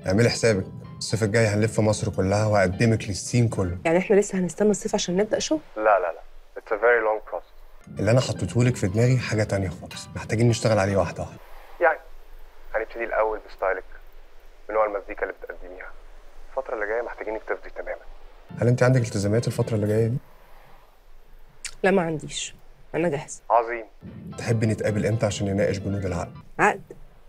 اعملي حسابك الصيف الجاي هنلف مصر كلها وهقدمك للسين كله يعني احنا لسه هنستنى الصيف عشان نبدا شغل لا لا لا It's a very long process اللي انا حطيتهولك في دماغي حاجه تانية خالص محتاجين نشتغل عليه واحده واحده يعني هنبتدي الاول بستايلك بنوع المزيكا اللي بتقدميها الفتره اللي جايه محتاجينك تفضي تماما هل انت عندك التزامات الفتره اللي جايه دي لا ما عنديش انا جاهزه عظيم تحبي نتقابل امتى عشان نناقش بنود العقد عقد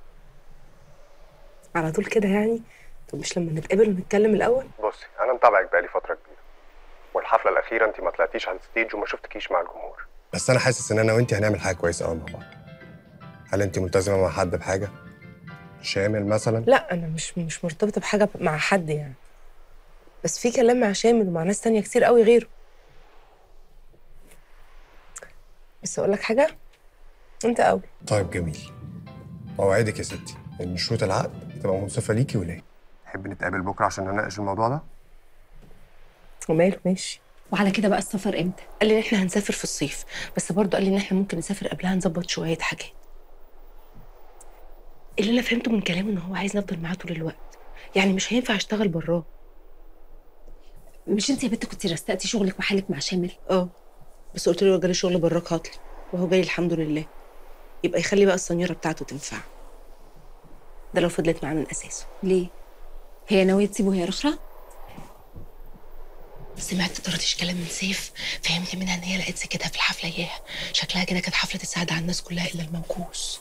على طول كده يعني طب مش لما نتقابل ونتكلم الاول بصي انا متابعك بقالي فتره كبيره والحفله الاخيره انت ما طلعتيش على الستيج وما شفتكيش مع الجمهور بس انا حاسس ان انا وانت هنعمل حاجه كويسه قوي مع بعض هل انت ملتزمه مع حد بحاجه شامل مثلا لا انا مش مش مرتبطه بحاجه مع حد يعني بس في كلام مع شامل ومع ناس تانية كتير قوي غيره بس اقول لك حاجه انت قوي طيب جميل اوعدك يا ستي ان شروط العقد تبقى منصفه ليكي وليا تحب نتقابل بكره عشان نناقش الموضوع ده وماله ماشي وعلى كده بقى السفر امتى قال لي ان احنا هنسافر في الصيف بس برضه قال لي ان احنا ممكن نسافر قبلها نظبط شويه حاجات اللي انا فهمته من كلامه ان هو عايز نفضل معاه طول الوقت يعني مش هينفع اشتغل براه مش انت يا بنت كنتي رستقتي شغلك وحالك مع شامل اه بس قلت له لو جالي شغل براك هاطلي وهو جاي الحمد لله يبقى يخلي بقى السنيوره بتاعته تنفع ده لو فضلت معاه من اساسه ليه هي ناويه تسيبه هي رخره سمعت طردش كلام من سيف فهمت منها ان هي لقيت سكتها في الحفله اياها شكلها كده كانت حفله تساعد على الناس كلها الا الموكوس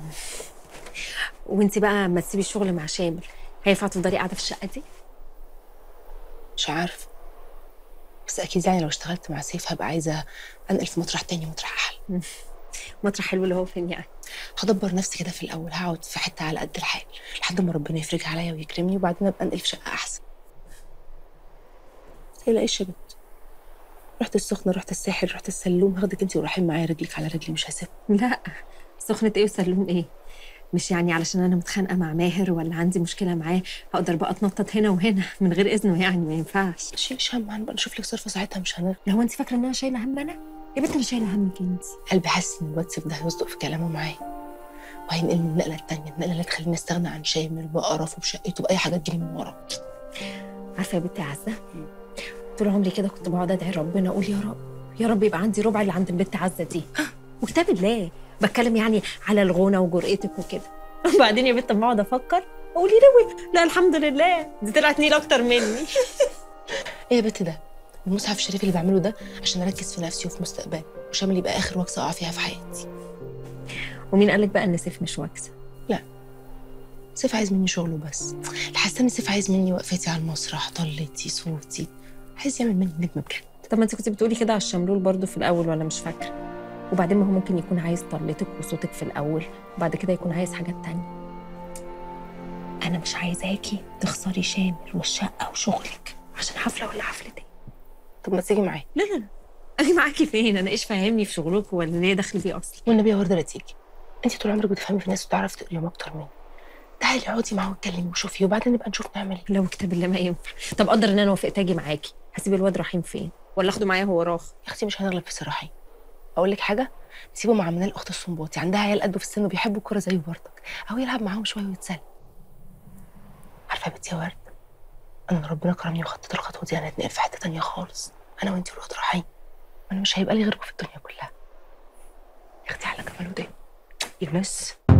وانت بقى اما تسيبي الشغل مع شامل هينفع تفضلي قاعده في الشقه دي مش عارفه بس اكيد يعني لو اشتغلت مع سيف هبقى عايزه انقل في مطرح تاني مطرح احلى مطرح حلو اللي هو فين يعني هدبر نفسي كده في الاول هقعد في حته على قد الحال لحد ما ربنا يفرجها عليا ويكرمني وبعدين ابقى انقل في شقه احسن تلاقيش يا بنت رحت السخنه رحت الساحل رحت السلوم هاخدك انت ورايحين معايا رجلك على رجلي مش هسيب لا سخنة ايه وسلوم ايه مش يعني علشان انا متخانقه مع ماهر ولا عندي مشكله معاه هقدر بقى اتنطط هنا وهنا من غير اذنه يعني ما ينفعش مش هم هنبقى نشوف لك صرفه ساعتها مش هنرجع لو انت فاكره ان انا شايله هم انا يا بنت انا شايله همك انت قلبي حاسس ان الواد سيف ده هيصدق في كلامه معايا وهينقلني النقله التانيه النقله اللي تخليني استغنى عن شامل بقرفه بشقته باي حاجه تجيلي من ورا عارفه يا بنتي يا عزه طول عمري كده كنت بقعد ادعي ربنا اقول يا رب يا رب يبقى عندي ربع اللي عند البنت عزه دي وكتاب الله بتكلم يعني على الغنى وجرأتك وكده وبعدين يا بنت اما اقعد افكر اقول يا لوي لا الحمد لله دي طلعت نيل اكتر مني ايه يا بنت ده المصحف الشريف اللي بعمله ده عشان اركز في نفسي وفي مستقبلي وشامل يبقى اخر وكسه اقع فيها في حياتي ومين قالك بقى ان سيف مش واكسه سيف عايز مني شغله بس حاسه ان سيف عايز مني وقفتي على المسرح طلتي صوتي عايز يعمل مني نجم بجد طب ما انت كنت بتقولي كده على الشملول برضو في الاول ولا مش فاكره وبعدين ما هو ممكن يكون عايز طلتك وصوتك في الاول وبعد كده يكون عايز حاجات تانية انا مش عايزاكي تخسري شامل والشقه وشغلك عشان حفله ولا حفلتين طب ما تيجي معايا لا لا لا اجي معاكي فين انا ايش فاهمني في شغلكم ولا ليه دخل بيه اصلا والنبي يا ورده لا تيجي انت طول عمرك بتفهمي في الناس وتعرفي تقريهم اكتر مني تعالي اقعدي معاه واتكلمي وشوفي وبعدين نبقى نشوف نعمل ايه لو كتاب الله ما ينفع طب قدر ان انا وافقت اجي معاكي هسيب الواد رحيم فين ولا اخده معايا هو راخ يا اختي مش هنغلب في صراحه اقول لك حاجه نسيبه مع منال اخت الصنباطي عندها عيال قده في السن وبيحبوا الكوره زيه برضك او يلعب معاهم شويه ويتسلى عارفه يا بنتي يا ورد انا ربنا كرمني وخطيت الخطوه دي انا هتنقل في حته تانية خالص انا وانتي والواد رحيم انا مش هيبقى لي غيركم في الدنيا كلها يا اختي على جمال ودين يا ناس